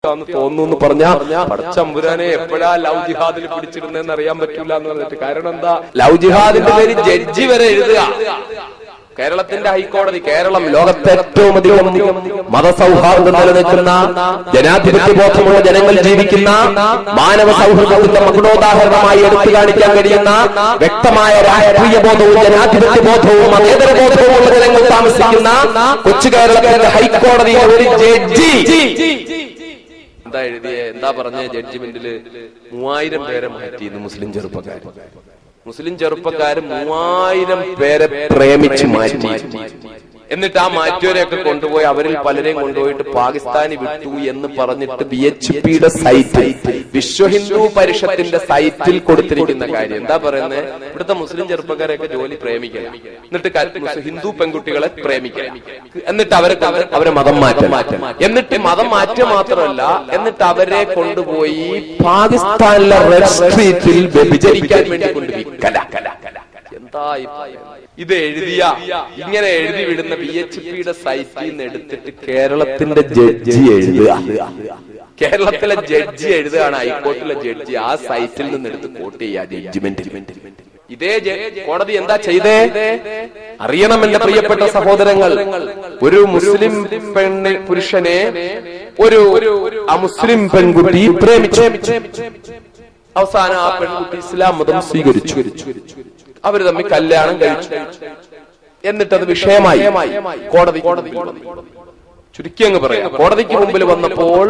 എന്ന് തോന്നുന്നു പറഞ്ഞ പടച്ചമ്പുരാനെ എപ്പോഴാ ലവ് ജിഹാദിൽ പിടിച്ചിരുന്നെന്ന് അറിയാൻ പറ്റൂല എന്ന് പറഞ്ഞിട്ട് കാരണം എന്താ ലവ് ജിഹാദിന്റെ പേര് ജഡ്ജി വരെ എഴുതുക കേരളത്തിന്റെ ഹൈക്കോടതി കേരളം ലോകത്തെ ഏറ്റവും അധികം മതസൗഹാർദ്ദം നിലനിൽക്കുന്ന ജനാധിപത്യ ബോധമുള്ള ജനങ്ങൾ ജീവിക്കുന്ന മാനവ സൗഹൃദത്തിന്റെ മകുടോദാഹരണമായി എടുത്തു കാണിക്കാൻ കഴിയുന്ന വ്യക്തമായ രാഷ്ട്രീയ ബോധവും ജനാധിപത്യ ബോധവും മതേതര ബോധവും ഉള്ള ജനങ്ങൾ താമസിക്കുന്ന കൊച്ചു കേരളത്തിന്റെ ഹൈക്കോടതിയിലെ ഒരു ജഡ്ജി എന്താ എഴുതിയ എന്താ പറഞ്ഞ ജഡ്ജിമെന്റില് മൂവായിരം പേരെ മാറ്റിയിരുന്നു മുസ്ലിം ചെറുപ്പക്കാർ മുസ്ലിം ചെറുപ്പക്കാർ മൂവായിരം പേരെ പ്രേമിച്ച് മാറ്റി എന്നിട്ട് ആ മാറ്റിയവരെയൊക്കെ കൊണ്ടുപോയി അവരിൽ പലരെയും കൊണ്ടുപോയിട്ട് പാകിസ്ഥാനി വിട്ടു എന്ന് പറഞ്ഞിട്ട് ബി എച്ച് പിയുടെ സൈറ്റിൽ വിശ്വ ഹിന്ദു പരിഷത്തിന്റെ സൈറ്റിൽ കൊടുത്തിരിക്കുന്ന കാര്യം എന്താ പറയുന്നത് ഇവിടുത്തെ മുസ്ലിം ചെറുപ്പക്കാരെയൊക്കെ ജോലി പ്രേമിക്കണം എന്നിട്ട് ക- മുസ്ലിം ഹിന്ദു പെൺകുട്ടികളെ പ്രേമിക്കണം എന്നിട്ട് അവരെ കൊണ്ട് അവരെ മതം മാറ്റം എന്നിട്ട് മതം മാറ്റം മാത്രമല്ല എന്നിട്ട് അവരെ കൊണ്ടുപോയി പാകിസ്ഥാനിലെ റെഡ് സ്ട്രീറ്റിൽ വ്യഭിചരിക്കാൻ വേണ്ടി കൊണ്ട് വിൽക്കല എന്താ ഈ പറയുന്നത്? ഇത് എഴുതിയ ഇങ്ങനെ എഴുതി വിടുന്ന ബി എച്ച് പിയുടെ സൈറ്റിൽ നിന്ന് എടുത്തിട്ട് കേരളത്തിന്റെ ജഡ്ജി എഴുതുക കേരളത്തിലെ ജഡ്ജി എഴുതുകയാണ് ഹൈക്കോർട്ടിലെ ജഡ്ജി ആ സൈറ്റിൽ നിന്ന് എടുത്ത് കോട്ട് ചെയ്യുക ജഡ്ജിമെന്റ് ഇതേ ജ- കോടതി എന്താ ചെയ്തേ അറിയണം എന്റെ പ്രിയപ്പെട്ട സഹോദരങ്ങൾ ഒരു മുസ്ലിം പെണ്ണ് പുരുഷനെ ഒരു അമുസ്ലിം പെൺകുട്ടി പ്രേമിച്ചു അവസാനം ആ പെൺകുട്ടി ഇസ്ലാം മതം സ്വീകരിച്ചു അവര് തമ്മിൽ കല്യാണം കഴിച്ചു എന്നിട്ടത് വിഷയമായി കോടതി ചുരുക്കി അങ്ങ് പറയാം കോടതിക്ക് മുമ്പിൽ വന്നപ്പോൾ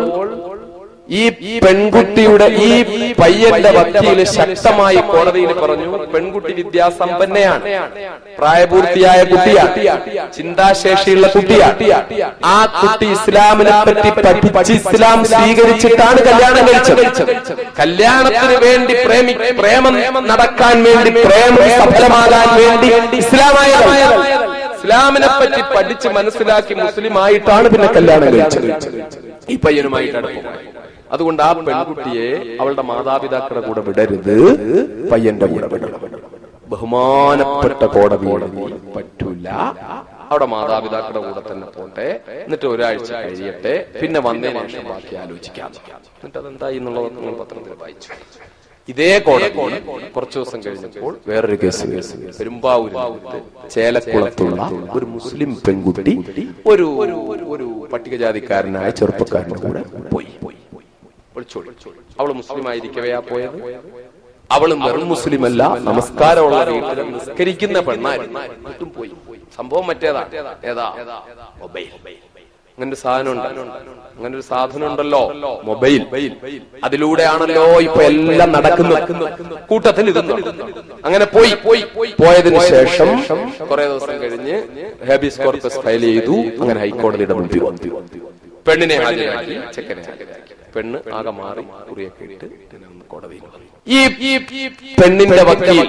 ഈ പെൺകുട്ടിയുടെ ഈ പയ്യന്റെ വക്കീല് ശക്തമായി കോടതിയിൽ പറഞ്ഞു പെൺകുട്ടി വിദ്യാസമ്പന്നയാണ് പ്രായപൂർത്തിയായ കുട്ടിയാണ് ചിന്താശേഷിയുള്ള കുട്ടിയാണ് ആ കുട്ടി ഇസ്ലാമിനെ പറ്റി പഠിച്ച് ഇസ്ലാം സ്വീകരിച്ചിട്ടാണ് കല്യാണം കഴിച്ചത് കല്യാണത്തിന് വേണ്ടി പ്രേമി പ്രേമം നടക്കാൻ വേണ്ടി പ്രേമം സഫലമാകാൻ വേണ്ടി ഇസ്ലാമായതാണ് ഇസ്ലാമിനെ പറ്റി പഠിച്ച് മനസ്സിലാക്കി മുസ്ലിം ആയിട്ടാണ് പിന്നെ കല്യാണം കഴിച്ചത് ഈ പയ്യനുമായിട്ട് അടുപ്പം അതുകൊണ്ട് ആ പെൺകുട്ടിയെ അവളുടെ മാതാപിതാക്കളുടെ കൂടെ വിടരുത് പയ്യന്റെ കൂടെ വിടണം ബഹുമാനപ്പെട്ട കോടതി പറ്റൂല അവിടെ മാതാപിതാക്കളുടെ കൂടെ തന്നെ പോട്ടെ എന്നിട്ട് ഒരാഴ്ച കഴിയട്ടെ പിന്നെ വന്നതിന് ശേഷം ബാക്കി ആലോചിക്കാം എന്നിട്ട് അതെന്തായി എന്നുള്ളത് നിങ്ങൾ പത്രത്തിൽ വായിച്ചു ഇതേ കോടതി കുറച്ചു ദിവസം കഴിഞ്ഞപ്പോൾ വേറൊരു കേസ് കേസ് പെരുമ്പാവൂരിനടുത്ത് ചേലക്കുളത്തുള്ള ഒരു മുസ്ലിം പെൺകുട്ടി ഒരു ഒരു പട്ടികജാതിക്കാരനായ ചെറുപ്പക്കാരന്റെ കൂടെ പോയി ഒളിച്ചോടി അവള് മുസ്ലിം ആയിരിക്കവെയാ പോയത് അവള് വെറും മുസ്ലിം അല്ല നമസ്കാരമുള്ള വീട്ടിൽ നിസ്കരിക്കുന്ന പെണ്ണായിരുന്നു എന്നിട്ടും പോയി സംഭവം മറ്റേതാ ഏതാ മൊബൈൽ അങ്ങനെ ഒരു സാധനം ഉണ്ട് അങ്ങനെ ഒരു സാധനം ഉണ്ടല്ലോ മൊബൈൽ അതിലൂടെയാണല്ലോ ഇപ്പൊ എല്ലാം നടക്കുന്നത് കൂട്ടത്തിൽ ഇത് അങ്ങനെ പോയി പോയി പോയതിനു ശേഷം കുറെ ദിവസം കഴിഞ്ഞ് ഹേബിയസ് കോർപ്പസ് ഫയൽ ചെയ്തു അങ്ങനെ ഹൈക്കോടതിയുടെ മുമ്പിൽ വന്നു പെണ്ണിനെ ഹാജരാക്കി ചെക്കനെ ഹാജരാക്കി പെണ്ണ് ആകെ മാറി കുറിയൊക്കെ ഇട്ട് പിന്നെ ഒന്ന് കോടതിയിൽ വന്നു. ഈ ഈ പെണ്ണിന്റെ വക്കീൽ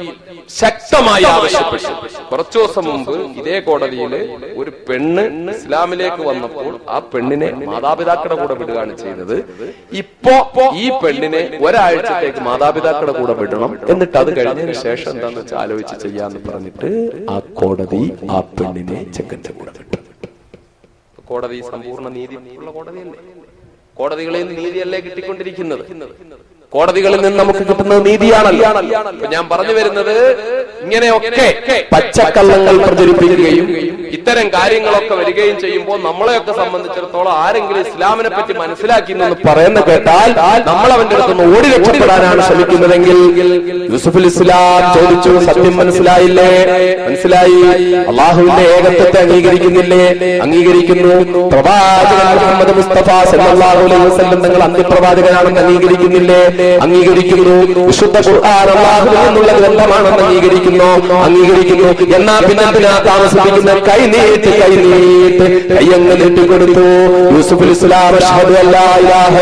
ശക്തമായി ആവശ്യപ്പെട്ടു കുറച്ചു ദിവസം മുമ്പ് ഇതേ കോടതിയിൽ ഒരു പെണ്ണ് ഇസ്ലാമിലേക്ക് വന്നപ്പോൾ ആ പെണ്ണിനെ മാതാപിതാക്കളുടെ കൂടെ വിടുകയാണ് ചെയ്തത് ഇപ്പോ ഈ പെണ്ണിനെ ഒരാഴ്ചത്തേക്ക് മാതാപിതാക്കളുടെ കൂടെ വിടണം എന്നിട്ട് അത് കഴിഞ്ഞതിന് ശേഷം എന്താന്ന് വെച്ചാൽ ആലോചിച്ച് ചെയ്യാന്ന് പറഞ്ഞിട്ട് ആ കോടതി ആ പെണ്ണിനെ ചെക്കന്റെ കൂടെ വിട്ടു കോടതി സമ്പൂർണ്ണ നീതി ഉള്ള കോടതിയല്ലേ കോടതികളിൽ നിന്ന് നീതിയല്ലേ കിട്ടിക്കൊണ്ടിരിക്കുന്നത് കോടതികളിൽ നിന്ന് നമുക്ക് കിട്ടുന്നത് നീതിയാണല്ലോ ഇപ്പൊ ഞാൻ പറഞ്ഞു വരുന്നത് ഇങ്ങനെയൊക്കെ പച്ചക്കള്ളങ്ങൾ പ്രചരിപ്പിക്കുകയും ഇത്തരം കാര്യങ്ങളൊക്കെ വരികയും ചെയ്യുമ്പോൾ നമ്മളെയൊക്കെ സംബന്ധിച്ചിടത്തോളം ആരെങ്കിലും ഇസ്ലാമിനെ പറ്റി മനസ്സിലാക്കി എന്ന് പറയുന്ന കേട്ടാൽ നമ്മൾ അവന്റെ അടുത്തുനിന്ന് ഓടി രക്ഷപ്പെടാനാണ് ശ്രമിക്കുന്നതെങ്കിൽ യൂസുഫുൽ ഇസ്ലാം ചോദിച്ചു സത്യം മനസ്സിലായില്ലേ മനസ്സിലായി അള്ളാഹുവിന്റെ ഏകത്വത്തെ അംഗീകരിക്കുന്നില്ലേ അംഗീകരിക്കുന്നു പ്രവാചകൻ മുഹമ്മദ് മുസ്തഫ സല്ലല്ലാഹു അലൈഹി വസല്ലം തങ്ങൾ അന്ത്യപ്രവാചകനാണെന്ന് അംഗീകരിക്കുന്നില്ലേ അംഗീകരിക്കുന്നു വിശുദ്ധ ഖുർആൻ അള്ളാഹുവിൽ നിന്നുള്ള ഗ്രന്ഥമാണെന്ന് അംഗീകരിക്കുന്നു അംഗീകരിക്കുന്നു എന്നാ പിന്നെ എന്തിനാ താമസിപ്പിക്കുന്ന കൈ നീട്ട് കൈ നീട്ട് കയ്യങ്ങ് നീട്ടിക്കൊടുത്തു യൂസുഫുൽ ഇസ്ലാം അഷ്ഹദു അല്ലാ ഇലാഹ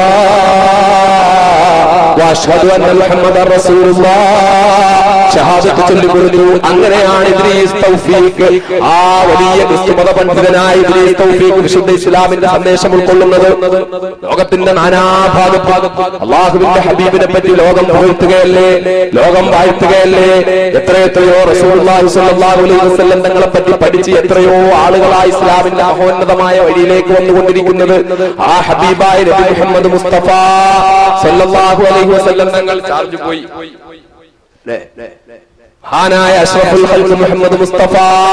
ഇല്ലല്ലാഹ് വഅഷ്ഹദു അന്ന മുഹമ്മദൻ റസൂലുള്ളാഹ് ഷഹാദത്ത് ചൊല്ലിക്കൊടുത്തു അങ്ങനെയാണ് ഇദ്രീസ് തൗഫീഖ് ആ വലിയ ക്രിസ്തുമത പണ്ഡിതനായ ഇദ്രീസ് തൗഫീഖ് വിശുദ്ധ ഇസ്ലാമിന്റെ സന്ദേശം ഉൾക്കൊള്ളുന്നത് ലോകത്തിന്റെ നാനാഭാഗത്ത് അള്ളാഹുവിന്റെ ഹബീബിനെ പറ്റി ലോകം പുകഴ്ത്തുകയല്ലേ ലോകം വാഴ്ത്തുകയല്ലേ എത്രയെത്രയോ റസൂലുള്ളാഹി സ്വല്ലല്ലാഹു അലൈഹി വസല്ലം തങ്ങളെ പറ്റി പഠിച്ച പഠിച്ച് എത്രയോ ആളുകളായി ഇസ്ലാമിന്റെ മഹോന്നതമായ വഴിയിലേക്ക് വന്നുകൊണ്ടിരിക്കുന്നത് ആ ഹബീബായ നബി മുഹമ്മദ് മുസ്തഫ സല്ലല്ലാഹു അലൈഹി വസല്ലം തങ്ങൾ ചാർജ് പോയി ല്ലേ? മഹാനായ അഷ്റഫുൽ ഖൽഖ് മുഹമ്മദ് മുസ്തഫ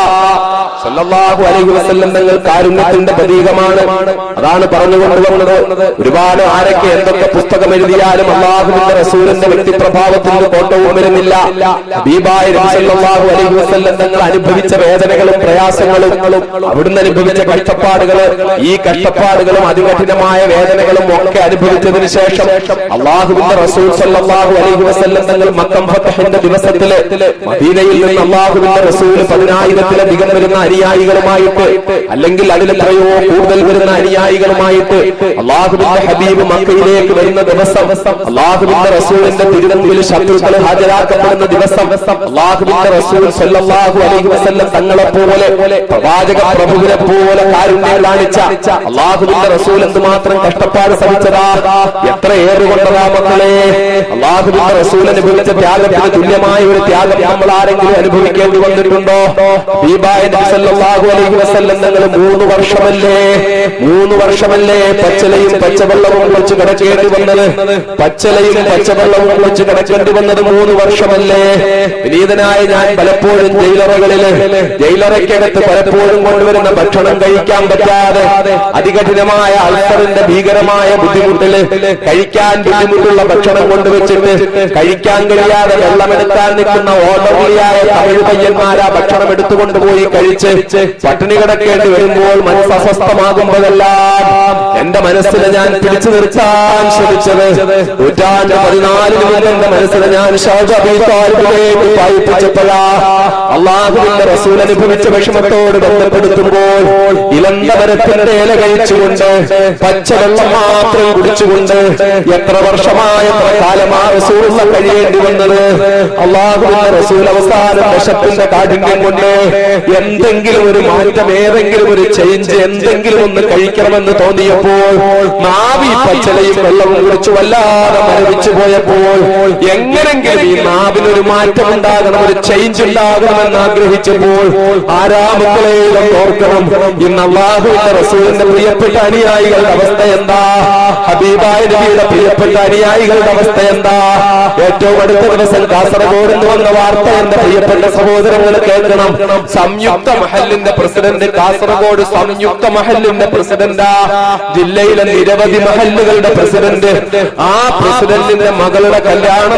സല്ലല്ലാഹു അലൈഹി വസല്ലം തങ്ങൾ കാരുണ്യത്തിന്റെ പ്രതീകമാണ് അതാണ് പറഞ്ഞുകൊണ്ടുവന്നത് ഒരുപാട് ആരൊക്കെ എന്തൊക്കെ പുസ്തകം എഴുതിയാലും അള്ളാഹുവിന്റെ റസൂലിന്റെ വ്യക്തിപ്രഭാവത്തിന്റെ കോട്ടവും വരുന്നില്ല ഹബീബായ നബി സല്ലല്ലാഹു അലൈഹി വസല്ലം തങ്ങൾ അനുഭവിച്ച വേദനകളും പ്രയാസങ്ങളും അവിടുന്ന് അനുഭവിച്ച കഷ്ടപ്പാടുകള് ഈ കഷ്ടപ്പാടുകളും അതികഠിനമായ വേദനകളും ഒക്കെ അനുഭവിച്ചതിന് ശേഷം അള്ളാഹുവിന്റെ റസൂൽ സല്ലല്ലാഹു അലൈഹി വസല്ലം തങ്ങൾ മക്കം ഫത്തഹിന്റെ ദിവസത്തില് മദീനയിൽ നിന്ന് അള്ളാഹുവിന്റെ റസൂല് പതിനായിരത്തിലധികം വരുന്ന അനുയായികളുമായിട്ട് അല്ലെങ്കിൽ അതിലെത്രയോ കൂടുതൽ വരുന്ന അനുയായികളുമായിട്ട് അള്ളാഹുവിന്റെ ഹബീബ് മക്കയിലേക്ക് വരുന്ന ദിവസം അള്ളാഹുവിന്റെ റസൂലിന്റെ തിരുവമ്പിൽ ശത്രുക്കൾ ഹാജരാക്കപ്പെടുന്ന ദിവസം അള്ളാഹുവിന്റെ റസൂൽ സല്ലല്ലാഹു അലൈഹി വസല്ലം തങ്ങളെ പോലെ പ്രവാചക പ്രഭുവിനെ പോലെ കാരുണ്യം കാണിച്ച അള്ളാഹുവിന്റെ റസൂൽ എന്തുമാത്രം കഷ്ടപ്പാട് സഹിച്ചതാ എത്ര ഏറുകൊണ്ടതാ മക്കളെ അള്ളാഹുവിന്റെ റസൂൽ അനുഭവിച്ച ത്യാഗത്തിന് തുല്യമായ ഒരു ത്യാഗം നമ്മൾ ആരെങ്കിലും അനുഭവിക്കേണ്ടി വന്നിട്ടുണ്ടോ ദീപായ നബി സല്ലല്ലാഹു അലൈഹി വസല്ലം തങ്ങൾ മൂന്ന് വർഷമല്ലേ മൂന്ന് വർഷമല്ലേ പച്ചലയും പച്ചവെള്ളവും വെച്ച് കിടക്കേണ്ടി വന്നത് പച്ചലയും പച്ചവെള്ളവും വെച്ച് കിടക്കേണ്ടി വന്നത് മൂന്ന് വർഷമല്ലേ വിനീതനായ ഞാൻ പലപ്പോഴും ജയിലറകളില് ജയിലറയ്ക്കകത്ത് പലപ്പോഴും കൊണ്ടുവരുന്ന ഭക്ഷണം കഴിക്കാൻ പറ്റാതെ അതികഠിനമായ അൾസറിന്റെ ഭീകരമായ ബുദ്ധിമുട്ടില് കഴിക്കാൻ ബുദ്ധിമുട്ടുള്ള ഭക്ഷണം കൊണ്ടുവച്ചിട്ട് കഴിക്കാൻ കഴിയാതെ വെള്ളമെടുക്കാൻ നിൽക്കുന്ന ഓർഡർലിയായ തമിഴ് പയ്യന്മാരാ ഭക്ഷണം എടുത്തുകൊണ്ടുപോയി കഴിച്ച് പട്ടിണി കിടക്കേണ്ടി വരുമ്പോൾ മനസ്സ് അസ്വസ്ഥമാകുമ്പോഴെല്ലാം എന്റെ മനസ്സിനെ ഞാൻ പിടിച്ചു നിർത്താൻ ശ്രമിച്ചത് നൂറ്റാണ്ട് പതിനാലിന് മുതൽ എന്റെ മനസ്സിനെ ഞാൻ ഷാജബിലേക്ക് പായിപ്പിച്ചപ്പോഴാ അള്ളാഹുവിന്റെ റസൂൽ അനുഭവിച്ച വിഷമത്തോട് ബന്ധപ്പെടുത്തുമ്പോൾ ഇലന്ത മരത്തിന്റെ ഇല കഴിച്ചുകൊണ്ട് പച്ചവെള്ളം മാത്രം കുടിച്ചുകൊണ്ട് എത്ര വർഷമായ എത്ര കാലമാ റസൂലുള്ള കഴിയേണ്ടി വന്നത് അള്ളാഹുവിന്റെ റസൂൽ അവസാനം വിശപ്പിന്റെ കാഠിന്യം കൊണ്ട് എന്തെങ്കിലും ഒരു മാറ്റം ഏതെങ്കിലും ഒരു ചേഞ്ച് എന്തെങ്കിലും ഒന്ന് കഴിക്കണമെന്ന് തോന്നിയപ്പോൾ നാവി പച്ചലയും വെള്ളവും കുറിച്ച് വല്ലാതെ മരവിച്ചു പോയപ്പോൾ എങ്ങനെങ്കിലും ഈ നാവിനൊരു മാറ്റം ഉണ്ടാകണം ഒരു ചേഞ്ച് ഉണ്ടാകണമെന്ന് ആഗ്രഹിച്ചപ്പോൾ ആരാമക്കളെ ഓർക്കണം ഇന്ന് അള്ളാഹുവിന്റെ റസൂലിന്റെ പ്രിയപ്പെട്ട അനുയായികളുടെ അവസ്ഥ എന്താ ഹബീബായ നബിയുടെ പ്രിയപ്പെട്ട അനുയായികളുടെ അവസ്ഥ എന്താ ഏറ്റവും അടുത്ത ദിവസം കാസർഗോഡ് എന്ന് വന്ന വാർത്ത എന്റെ പ്രിയപ്പെട്ട സഹോദരങ്ങൾ കേൾക്കണം സംയുക്ത മഹലിന്റെ പ്രസിഡന്റ് കാസർഗോഡ് സംയുക്ത മഹലിന്റെ പ്രസിഡന്റാ ജില്ലയിലെ നിരവധി മഹല്ലുകളുടെ പ്രസിഡന്റ് ആ പ്രസിഡന്റിന്റെ മകളുടെ കല്യാണം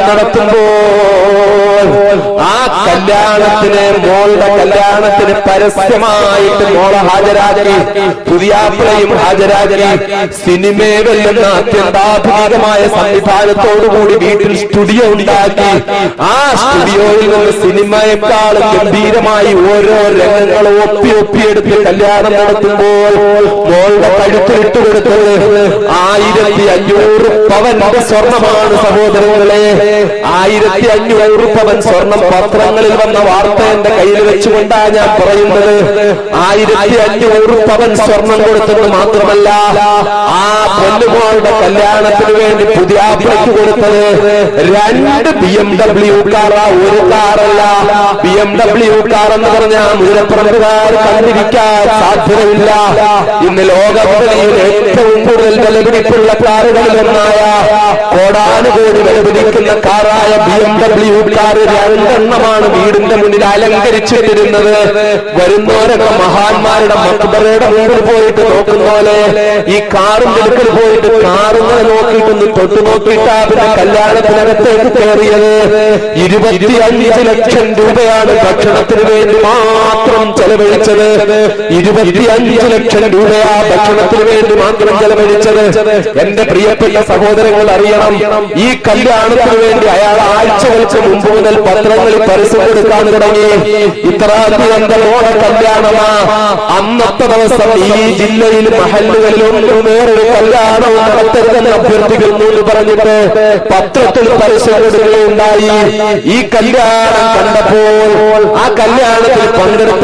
നടത്തുമ്പോൾ ആ കല്യാണത്തിന് മോളുടെ കല്യാണത്തിന് പരസ്യമായിട്ട് മോളെ ഹാജരാക്കി പുതിയാപ്പിളയും ഹാജരാക്കി സിനിമയെ വെല്ലുന്ന അത്യന്താധുനികമായ സംവിധാനത്തോടുകൂടി വീട്ടിൽ സ്റ്റുഡിയോ ഉണ്ടാക്കി ആ സ്റ്റുഡിയോയിൽ നിന്ന് സിനിമയെക്കാളും ഗംഭീരമായി ഓരോ രംഗങ്ങളും ഒപ്പി ഒപ്പിയെടുത്ത് കല്യാണം നടത്തുമ്പോൾ മോളുടെ കഴുത്തിലിട്ട് കൊടുത്തത് ആയിരത്തി അഞ്ഞൂറ് പവന്റെ സ്വർണമാണ് സഹോദരങ്ങളെ ആയിരത്തി അഞ്ഞൂറ് പവൻ സ്വർണം പത്രങ്ങളിൽ വന്ന വാർത്ത എന്റെ കയ്യിൽ വെച്ചുകൊണ്ടാ ഞാൻ പറയുന്നത് ആയിരത്തി അഞ്ഞൂറ് പവൻ സ്വർണം കൊടുത്തത് മാത്രമല്ല ആ പൊന്നുമോളുടെ കല്യാണത്തിന് വേണ്ടി പുതിയ ആപ്പിളക്ക് കൊടുത്തത് രണ്ട് ബി എം ഡബ്ല്യു കാറാ ഒരു കാറല്ല ബി എം ഡബ്ല്യു കാർ എന്ന് പറഞ്ഞാൽ മുതലപ്പുറത്തുകാർ കണ്ടിരിക്കാൻ സാധ്യതയില്ല ഇന്ന് ലോകവിപണിയിൽ ഏറ്റവും കൂടുതൽ വിലപിടിപ്പുള്ള കാറുകളിൽ ഒന്നായ കോടാനുകോടി വിലപിടിക്കുന്ന കാറായ ബി എം ഡബ്ല്യു കാർ രണ്ടെണ്ണമാണ് വീടിന്റെ മുന്നിൽ അലങ്കരിച്ചിട്ടിരുന്നത് വരുന്നവരൊക്കെ മഹാന്മാരുടെ മക്ബറയുടെ മുമ്പിൽ പോയിട്ട് നോക്കുന്ന പോലെ ഈ കാറിന്റെ അടുക്കൽ പോയിട്ട് കാറുകളെ നോക്കിയിട്ടൊന്ന് തൊട്ടു നോക്കിയിട്ടാ പിന്നെ കല്യാണത്തിനകത്തേക്ക് കയറിയത് ഇരുപത്തിയഞ്ച് ലക്ഷം രൂപയാണ് ഭക്ഷണത്തിന് വേണ്ടി മാത്രം ചെലവഴിച്ചത് ഇരുപത്തിയഞ്ച് ലക്ഷം രൂപയാ ഭക്ഷണത്തിന് വേണ്ടി മാത്രം ചെലവഴിച്ചത് എന്റെ പ്രിയപ്പെട്ട സഹോദരങ്ങൾ അറിയണം ഈ കല്യാണത്തിന് വേണ്ടി അയാൾ ആഴ്ചകൾക്ക് മുമ്പ് മുതൽ പത്രങ്ങളിൽ പരസ്യം കൊടുക്കാൻ തുടങ്ങി ഇത്രാന്തി എന്റെ മോളെ കല്യാണമാ അന്നത്തെ ദിവസം ഈ ജില്ലയിൽ മഹല്ലുകളിൽ ഒന്നും വേറൊരു കല്യാണവും നടത്തരുതെന്ന് അഭ്യർത്ഥിക്കുന്നു എന്ന് പറഞ്ഞിട്ട് പത്രത്തിൽ പരസ്യം കൊടുക്കുകയുണ്ടായി ഈ കല്യാണം കണ്ടപ്പോൾ ആ കല്യാണത്തിൽ പങ്കെടുത്ത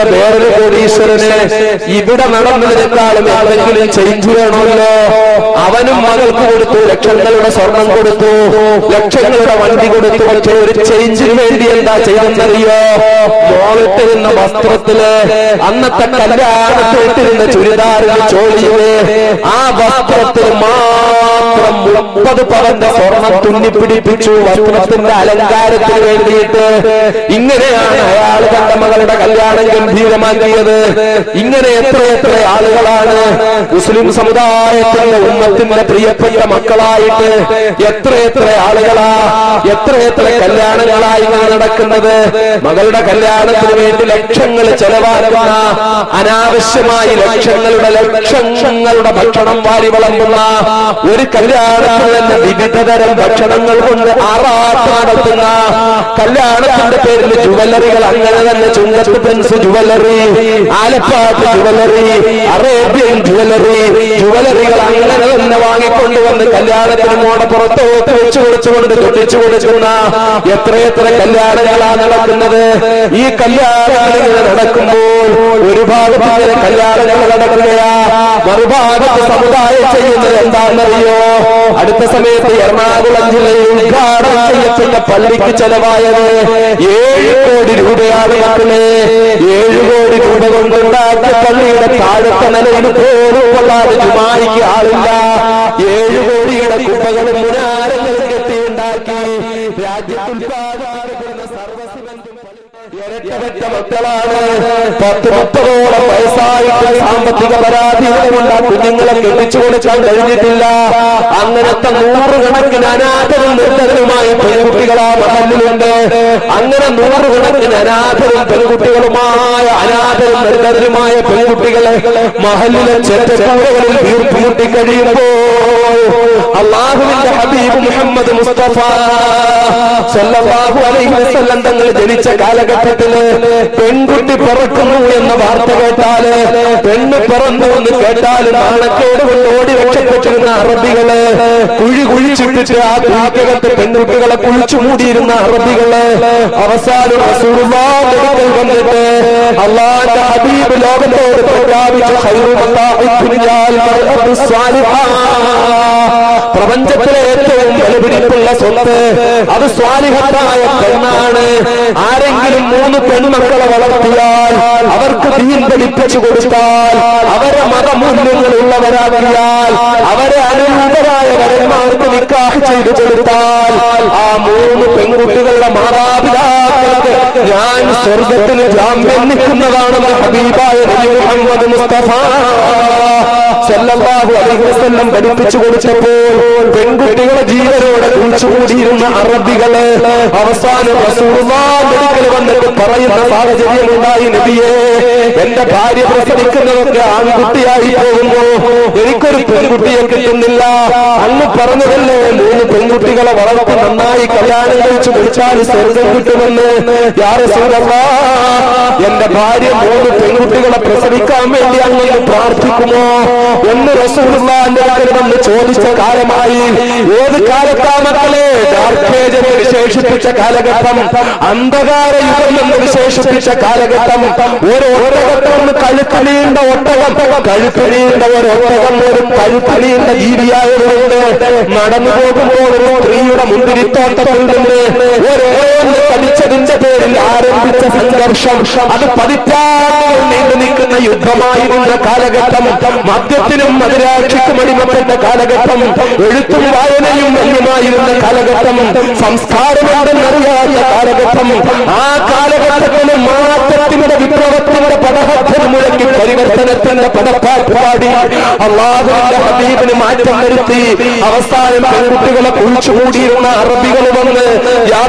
വേറൊരു കോടീശ്വരന് ഇവിടെ നടന്നതിനേക്കാളും എന്തെങ്കിലും ചേഞ്ച് വേണമല്ലോ അവനും മകൾക്ക് കൊടുത്തു ലക്ഷങ്ങളുടെ സ്വർണം കൊടുത്തു ലക്ഷങ്ങളുടെ വണ്ടി കൊടുത്തു പക്ഷെ ഒരു ചേഞ്ചിന് വേണ്ടി എന്താ ചെയ്തെന്നറിയോ മോളിട്ടിരുന്ന വസ്ത്രത്തില് അന്നത്തെ കല്യാണത്തിൽ ഇട്ടിരുന്ന ചുരിദാറിന് ചോളിയില് ആ വസ്ത്രത്തിൽ മാത്രം മുപ്പത് പവന്റെ സ്വർണം തുന്നിപ്പിടിപ്പിച്ചു വസ്ത്രത്തിന്റെ അലങ്കാരത്തിന് വേണ്ടിയിട്ട് ഇങ്ങനെയാണ് അയാൾ തന്റെ മകളുടെ കല്യാണം ഗംഭീരമാക്കിയത് ഇങ്ങനെ എത്ര എത്ര ആളുകളാണ് മുസ്ലിം സമുദായത്തിന്റെ ഉമ്മത്തിന്റെ പ്രിയപ്പെട്ട മക്കളായിട്ട് എത്ര എത്ര ആളുകളാ എത്ര എത്ര കല്യാണങ്ങളായി ഇങ്ങനെ നടക്കുന്നത് മകളുടെ കല്യാണത്തിന് വേണ്ടി ലക്ഷങ്ങൾ ചെലവാക്കുന്ന അനാവശ്യമായി ലക്ഷങ്ങളുടെ ലക്ഷങ്ങളുടെ ഭക്ഷണം വാരി വിളമ്പുന്ന ഒരു കല്യാണത്തിൽ തന്നെ വിവിധ തരം ഭക്ഷണങ്ങൾ കൊണ്ട് ആറാട്ട് നടത്തുന്ന കല്യാണത്തിന്റെ പേരിൽ ജുവല്ലറികൾ അങ്ങനെ തന്നെ ചുങ്കത്ത് പെൻസ് jewellery Alappatt jewellery Arabian jewellery ജുവല്ലറികൾ അങ്ങനെ തന്നെ വാങ്ങിക്കൊണ്ടുവന്ന് കല്യാണത്തിന് മോടെ പുറത്തോട്ട് വെച്ചു കൊടുച്ചുകൊണ്ട് തൊട്ടിച്ചു കൊടുക്കുന്ന എത്രയെത്ര കല്യാണങ്ങളാ നടക്കുന്നത് ഈ കല്യാണങ്ങൾ ഇങ്ങനെ നടക്കുമ്പോൾ ഒരു ഭാഗത്ത് ഇങ്ങനെ കല്യാണങ്ങൾ നടക്കുകയാ മറുഭാഗത്ത് സമുദായം ചെയ്യുന്നത് എന്താണെന്നറിയോ അടുത്ത സമയത്ത് എറണാകുളം ജില്ലയിൽ ഉദ്ഘാടനം ചെയ്യപ്പെട്ട പള്ളിക്ക് ചെലവായത് ഏഴ് കോടി രൂപയാണ് മക്കളെ ഏഴ് കോടി രൂപ കൊണ്ടുണ്ടാക്കിയ പള്ളിയുടെ താഴത്തെ നിലയിൽ പോലും കൊള്ളാതെ ജുമായിക്ക് ആളില്ല ഏഴ് കോടിയുടെ കുപ്പകളും മുനാരങ്ങളും കെട്ടിയുണ്ടാക്കി രാജ്യത്തുൽപാദന സർവസിമെന്തും ഇരട്ടപ്പെട്ട മക്കളാണ് പത്ത് മുപ്പതോളം വയസ്സായിട്ട് സാമ്പത്തിക പരാധീനമുണ്ട് ആ കുഞ്ഞുങ്ങളെ കെട്ടിച്ചു കൊടുക്കാൻ കഴിഞ്ഞിട്ടില്ല അങ്ങനത്തെ നൂറുകണക്കിന് അനാഥരും നിർദ്ധനരുമായ പെൺകുട്ടികളാ മഹലിലുണ്ട് അങ്ങനെ നൂറുകണക്കിന് അനാഥരും പെൺകുട്ടികളുമായ അനാഥരും നിർദ്ധനരുമായ പെൺകുട്ടികളെ മഹലിലെ ചെറ്റക്കൂടകളിൽ വീർപ്പുമുട്ടി കഴിയുമ്പോൾ അള്ളാഹുവിന്റെ ഹബീബ് മുഹമ്മദ് മുസ്തഫ സല്ലല്ലാഹു അലൈഹി വസല്ലം തങ്ങൾ ജനിച്ച കാലഘട്ടത്തില് പെൺകുട്ടി പിറക്കുന്നു എന്ന വാർത്ത കേട്ടാല് പെണ്ണ് പിറന്നു എന്ന് കേട്ടാല് നാണക്കേട് കൊണ്ട് ഓടി രക്ഷപ്പെട്ടിരുന്ന അറബികള് കുഴി കുഴിച്ചിട്ടിട്ട് ആ കുഴിക്കകത്ത് പെൺകുട്ടികളെ കുഴിച്ചു മൂടിയിരുന്ന അറബികള് അവസാനം റസൂലുള്ളാഹിന്റെ അടുക്കൽ വന്നിട്ട് അള്ളാന്റെ ഹബീബ് ലോകത്തോട് പ്രഖ്യാപിച്ച ഖൈറുമല്ലാഹി ദുനിയാൽ മർഅത്തു സ്വാലിഹാ പ്രപഞ്ചത്തിലെ ഏറ്റവും വിലപിടിപ്പുള്ള സ്വത്ത് അത് സ്വാലിഹത്തായ പെണ്ണാണ് ആരെങ്കിലും മൂന്ന് പെൺമക്കളെ വളർത്തിയാൽ അവർക്ക് ദീൻ പഠിപ്പിച്ചു കൊടുത്താൽ അവരെ മതമൂല്യങ്ങൾ ഉള്ളവരാകിയാൽ അവരെ അനുരൂപരായ വരന്മാർക്ക് നിക്കാഹ് ചെയ്തു കൊടുത്താൽ ആ മൂന്ന് പെൺകുട്ടികളുടെ മാതാപിതാക്കൾക്ക് ഞാൻ സ്വർഗത്തിന് ജാമ്യം നിൽക്കുന്നതാണെന്ന് ഹബീബായ നബി മുഹമ്മദ് മുസ്തഫ സല്ലല്ലാഹു അലൈഹി വസല്ലം പഠിപ്പിച്ചു കൊടുത്തപ്പോൾ പെൺകുട്ടികളെ ജീവനോടെ കുഴിച്ചുകൂടിയിരുന്ന അറബികള് അവസാനം റസൂലുള്ളാഹിന്റെ അടുക്കൽ വന്നിട്ട് പറയുന്ന സാഹചര്യം ഉണ്ടായി നബിയെ എന്റെ ഭാര്യ പ്രസവിക്കുന്നതൊക്കെ ആൺകുട്ടിയായി പോകുമ്പോ എനിക്കൊരു പെൺകുട്ടിയെ കിട്ടുന്നില്ല അന്ന് പറഞ്ഞതല്ലേ മൂന്ന് പെൺകുട്ടികളെ വളർത്തി നന്നായി കല്യാണം കഴിച്ചു വിളിച്ചാൽ സ്വർഗം കിട്ടുമെന്ന് യാ റസൂലല്ലാ എന്റെ ഭാര്യ മൂന്ന് പെൺകുട്ടികളെ പ്രസവിക്കാൻ വേണ്ടി അങ്ങനെ പ്രാർത്ഥിക്കുമോ എന്ന് റസൂലുള്ളാഹിന്റെ അടുക്കൽ വന്ന് ചോദിച്ച കാലമായി ഏത് കാലത്താ മക്കളെ ഡാർക്കേജ് എന്ന് വിശേഷിപ്പിച്ച കാലഘട്ടം അന്ധകാര യുഗം എന്ന് വിശേഷിപ്പിച്ച കാലഘട്ടം ഒരു ഒട്ടകത്തൊന്ന് കഴുത്ത് നീണ്ട ഒട്ടകം കഴുത്ത് നീണ്ട ഒരു ഒട്ടകം ഒരു കഴുത്ത് നീണ്ട ജീവിയായതുകൊണ്ട് നടന്നു പോകുമ്പോൾ ഒരു സ്ത്രീയുടെ മുന്തിരിത്തോട്ടത്തിൽ നിന്ന് ഒരേന്ന് കടിച്ചതിന്റെ പേരിൽ ആരംഭിച്ച സംഘർഷം അത് പതിറ്റാണ്ടുകൾ നീണ്ടു നിൽക്കുന്ന യുദ്ധമായിരുന്ന കാലഘട്ടം മദ്യത്തിനും മതിരാക്ഷിക്കും അടിമപ്പെട്ട കാലഘട്ടം എഴുത്തും വായനയും വന്യമായിരുന്ന കാലഘട്ടം സംസ്കാരമുണ്ടെന്നറിയാത്ത കാലഘട്ടം ആ കാലഘട്ടത്തിന് മാറ്റത്തിന്റെ വിപ്ലവത്തിന്റെ പടഹത്തിൽ മുഴക്കി പരിവർത്തനത്തിന്റെ പടപ്പാട്ട് പാടി അള്ളാഹുവിന്റെ ഹബീബിന് മാറ്റം വരുത്തി അവസാനം പെൺകുട്ടികളെ കുഴിച്ചുകൂടിയിരുന്ന അറബികൾ വന്ന് യാ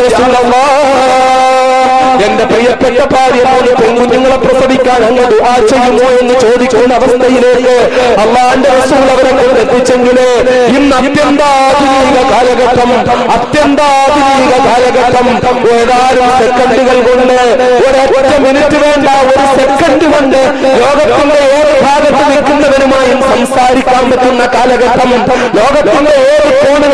റസൂലല്ലാഹ് എന്റെ പ്രിയപ്പെട്ട ഭാര്യ മൂന്ന് പെൺകുഞ്ഞുങ്ങളെ പ്രസവിക്കാൻ അങ്ങ് ദുആ ചെയ്യുമോ എന്ന് ചോദിക്കുന്ന അവസ്ഥയിലേക്ക് അള്ളാന്റെ റസൂൽ അവരെ കൊണ്ട് എത്തിച്ചെങ്കില് ഇന്ന് അത്യന്താധുനിക കാലഘട്ടം അത്യന്താധുനിക കാലഘട്ടം ഏതാനും സെക്കൻഡുകൾ കൊണ്ട് ഒരൊറ്റ മിനിറ്റ് വേണ്ട ഒരു സെക്കൻഡ് കൊണ്ട് ലോകത്തിന്റെ ഏത് ഭാഗത്ത് നിൽക്കുന്നവരുമായും സംസാരിക്കാൻ പറ്റുന്ന കാലഘട്ടം ലോകത്തിന്റെ ഏത് കോണിലുള്ളവരെയും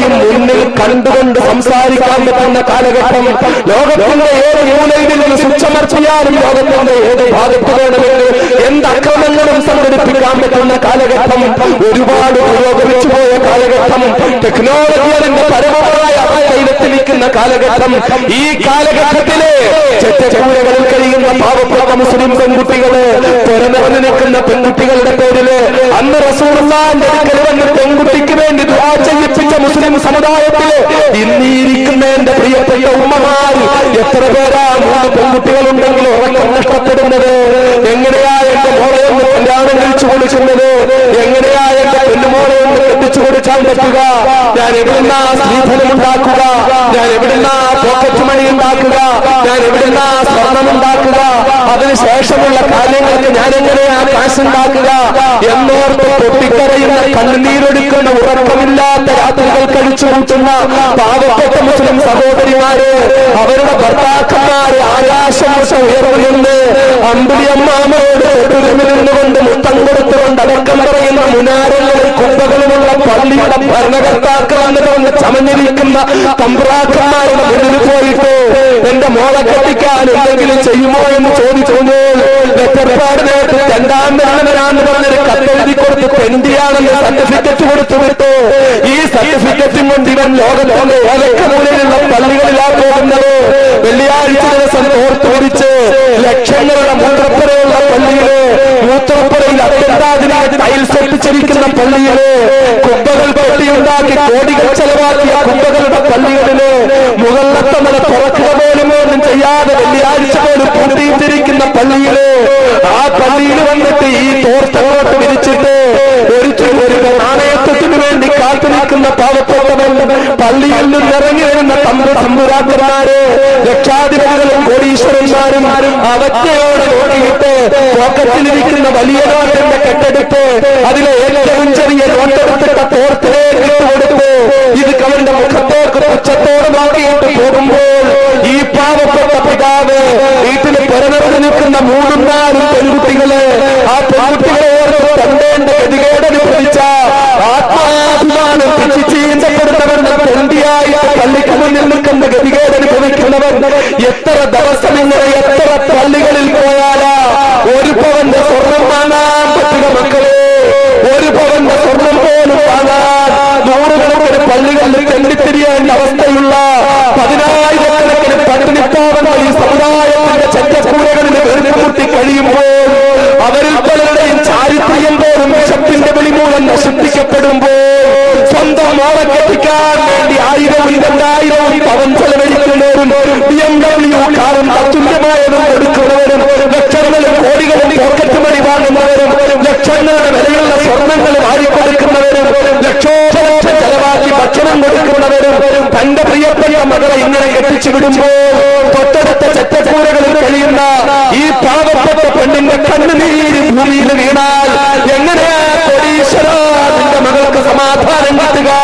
ആരെയും മുന്നിൽ കണ്ടുകൊണ്ട് സംസാരിക്കാൻ പറ്റുന്ന കാലഘട്ടം ലോകത്തിന്റെ ഏത് മൂലയിൽ നിന്ന് സൂക്ഷ്മർച്ചയാലും ലോകത്തിന്റെ ഏത് ഭാഗത്ത് വേണമെങ്കിൽ എന്ത് അക്രമങ്ങളും സംഘടിപ്പിക്കാൻ പറ്റുന്ന കാലഘട്ടം ഒരുപാട് പുരോഗമിച്ചു പോയ കാലഘട്ടം ടെക്നോളജി അതിന്റെ പരമമായ അവസ്ഥയിലെത്തിരിക്കുന്ന കാലഘട്ടം ഈ കാലഘട്ടത്തില് ചെറ്റചൂരകളിൽ കഴിയുന്ന പാവപ്പെട്ട മുസ്ലിം പെൺകുട്ടികള് തുറന്നിറങ്ങി നിൽക്കുന്ന പെൺകുട്ടികളുടെ പേരില് അന്ന് റസൂർലാന്റെ അടുക്കൽ വന്ന് പെൺകുട്ടിക്ക് വേണ്ടി ദുആ ചെയ്യിപ്പിച്ച മുസ്ലിം സമുദായത്തില് ഇന്നിരിക്കുന്ന എന്റെ പ്രിയപ്പെട്ട ഉമ്മമാർ എത്ര പേരാ മൂന്ന് പെൺകുട്ടികളുണ്ടെങ്കിൽ ഉറക്കം നഷ്ടപ്പെടുന്നത് എങ്ങനെയാ എന്റെ മോളെ ഒന്ന് കല്യാണം കഴിച്ചു കൊടുക്കുന്നത് എങ്ങനെയാ എന്റെ പെണ്ണുമോളെ ഒന്ന് കെട്ടിച്ചു കൊടുക്കാൻ പറ്റുക ഞാൻ എവിടുന്ന സ്ത്രീധനം ഉണ്ടാക്കുക ഞാൻ എവിടുന്ന പോക്കറ്റ് മണി ഉണ്ടാക്കുക ഞാൻ എവിടുന്ന സ്വർണം ഉണ്ടാക്കുക അതിനുശേഷമുള്ള കാര്യങ്ങൾക്ക് ഞാൻ എങ്ങനെയാ കാശ് ഉണ്ടാക്കുക എന്നോർത്ത് പൊട്ടിക്കരയുന്ന കണ്ണുനീരൊടുക്കുന്ന ഉറക്കമില്ലാത്ത രാത്രികൾ കഴിച്ചു കൂട്ടുന്ന പാവപ്പെട്ട മുസ്ലിം സഹോദരിമാര് അവരുടെ ഭർത്താക്കന്മാര് ആകാശം മുട്ട ഉയർന്നുകൊണ്ട് അമ്പിളി അമ്മാമയോട് എതിർമിരുന്നുകൊണ്ട് മുത്തം കൊടുത്തുകൊണ്ട് അടക്കം പറയുന്ന മുനാരങ്ങളും കുമ്പകളുമുള്ള പള്ളിയുടെ ഭരണകർത്താക്കൾ എന്ന് പറഞ്ഞ് ചമഞ്ഞിരിക്കുന്ന തമ്പ്രാക്കന്മാരുടെ മുന്നിൽ പോയിട്ട് എന്റെ മോളെ കെട്ടിക്കാൻ എന്തെങ്കിലും ചെയ്യുമോ എന്ന് ചോദിച്ചു വെറ്റർപ്പാട് നേരത്തെ രണ്ടാം മരണവരാന്ന് പറഞ്ഞൊരു കത്തെഴുതി കൊടുത്ത് പെന്തിയാണെന്ന് സർട്ടിഫിക്കറ്റ് കൊടുത്തു വിട്ടു ഈ സർട്ടിഫിക്കറ്റും കൊണ്ട് ഇവൻ ലോകത്തിന്റെ ഏതൊക്കെ മൂലയിലുള്ള പള്ളികളിലാ പോകുന്നത് വെള്ളിയാഴ്ച ദിവസം ഓർത്തുപിടിച്ച് ലക്ഷങ്ങളുടെ മൂത്രപ്പുരയുള്ള പള്ളിയില് മൂത്രപ്പുരയിൽ അത്യന്താധുനിക ടൈൽസ് ഒട്ടിച്ചിരിക്കുന്ന പള്ളിയില് കുമ്പകൾ കെട്ടിയുണ്ടാക്കി കോടികൾ ചെലവാക്കിയ കുമ്പകളുടെ പള്ളികളില് മുകളിലത്തെ നില തുറക്കുക പോലും ഒന്നും ചെയ്യാതെ വെള്ളിയാഴ്ച പോലും പൂട്ടിയിട്ടിരിക്കുന്ന പള്ളിയില് ആ പള്ളിയിൽ വന്നിട്ട് ഈ തോർത്തങ്ങോട്ട് വിരിച്ചിട്ട് ഒരു ചു- ഒരു നാണയത്വത്തിന് വേണ്ടി കാത്തു നിൽക്കുന്ന പാവപ്പെട്ടവൻ പള്ളിയിൽ നിന്ന് ഇറങ്ങി വരുന്ന തമ്പു തമ്പുരാക്കന്മാര് രക്ഷാധിപതികളും കോടീശ്വരന്മാരും അവജ്ഞയോടെ നോക്കിയിട്ട് പോക്കറ്റിലിരിക്കുന്ന വലിയ നോട്ടിന്റെ കെട്ടെടുത്ത് അതിലെ ഏറ്റവും ചെറിയ നോട്ടെടുത്തിട്ട തോർത്തിലേക്ക് ഇട്ട് കൊടുത്ത് ഇത് അവന്റെ മുഖത്തേക്ക് പുച്ഛത്തോട് നോക്കിയിട്ട് പോകുമ്പോൾ ഈ പാവപ്പെട്ട പിതാവ് വീട്ടിൽ പിറന്നിറങ്ങി നിൽക്കുന്ന മൂന്നും നാലും പെൺകുട്ടികള് ആ പെൺകുട്ടികളെ ഓർത്ത് തണ്ടേണ്ട ഗതികേടനുഭവിച്ച ആത്മാഭിമാനം തെറ്റി ചീന്തപ്പെടുന്നവരുടെ തെണ്ടിയായിട്ട് പള്ളിക്ക് മുന്നിൽ നിൽക്കുന്ന ഗതികേടനുഭവിക്കുന്നവർ എത്ര ദിവസം ഇങ്ങനെ എത്ര പള്ളികളിൽ പോയാലാ ഒരു പവന്റെ സ്വർണം വാങ്ങാൻ പറ്റുക മക്കളെ ഒരു പവന്റെ സ്വർണം പോലും വാങ്ങാൻ നൂറുകണക്കിന് പള്ളികളിൽ തെണ്ടിത്തിരിയേണ്ട അവസ്ഥയുള്ള പതിനായിരക്കണക്കിന് പട്ടിണിപ്പാവങ്ങൾ ഈ സമുദായത്തിന്റെ ചറ്റക്കൂരകളിൽ വെറുതെ കഴിയുമ്പോൾ അവരിൽ പലരുടെയും ചാരിത്രം പോലും വിശപ്പിന്റെ വിളി മൂലം നശിപ്പിക്കപ്പെടുമ്പോൾ സ്വന്തം മോളെ കെട്ടിക്കാൻ വേണ്ടി ആയിരവും രണ്ടായിരവും പവൻ ചെലവഴിക്കുന്നവരും ബി എം ഡബ്ല്യു കാറും തത്തുല്യമായതും കൊടുക്കുന്നവരും ലക്ഷങ്ങളും കോടികളും പോക്കറ്റ് മണി വാങ്ങുന്നവരും ലക്ഷങ്ങളുടെ വിലയുള്ള സ്വർണ്ണങ്ങൾ വാരിക്കൊടുക്കുന്നവരും ലക്ഷോപലക്ഷം ചെലവാക്കി ഭക്ഷണം കൊടുക്കുന്നവരും തന്റെ പ്രിയപ്പെട്ട മകളെ ഇങ്ങനെ കെട്ടിച്ചു വിടുമ്പോൾ തൊട്ടടുത്ത ചെറ്റക്കൂരകളിൽ കഴിയുന്ന ഈ പാവപ്പെട്ട പെണ്ണിന്റെ കണ്ണുനീര് ഭൂമിയിൽ വീണാൽ എങ്ങനെയാ കോടീശ്വര നിന്റെ മകൾക്ക് സമാധാനം കിട്ടുക